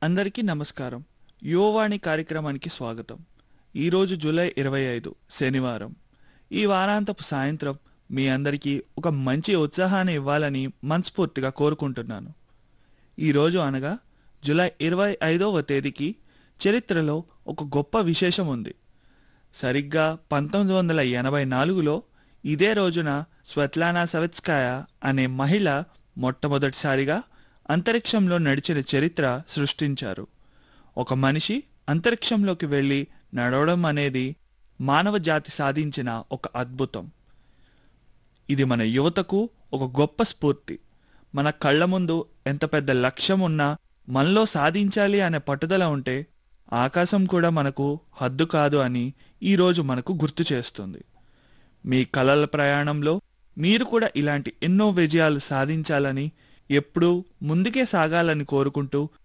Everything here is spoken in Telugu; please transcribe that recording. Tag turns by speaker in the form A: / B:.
A: అందరికీ నమస్కారం యువవాణి కార్యక్రమానికి స్వాగతం ఈరోజు జూలై ఇరవై ఐదు శనివారం ఈ వారాంతపు సాయంత్రం మీ అందరికీ ఒక మంచి ఉత్సాహాన్ని ఇవ్వాలని మనస్ఫూర్తిగా కోరుకుంటున్నాను ఈరోజు అనగా జూలై ఇరవై ఐదవ తేదీకి చరిత్రలో ఒక గొప్ప విశేషం ఉంది సరిగ్గా పంతొమ్మిది వందల ఎనభై నాలుగులో ఇదే రోజున స్వత్లానా సవెత్స్కాయ అనే మహిళ మొట్టమొదటిసారిగా అంతరిక్షంలో నడిచిన చరిత్ర సృష్టించారు ఒక మనిషి అంతరిక్షంలోకి వెళ్ళి నడవడం అనేది మానవ జాతి సాధించిన ఒక అద్భుతం ఇది మన యువతకు ఒక గొప్ప స్ఫూర్తి మన కళ్ళ ముందు ఎంత పెద్ద లక్ష్యం ఉన్నా మనలో సాధించాలి అనే పట్టుదల ఉంటే ఆకాశం కూడా మనకు హద్దు కాదు అని ఈరోజు మనకు గుర్తు చేస్తుంది మీ కలల ప్రయాణంలో మీరు కూడా ఇలాంటి ఎన్నో విజయాలు సాధించాలని ఎప్పుడూ ముందుకే సాగాలని కోరుకుంటూ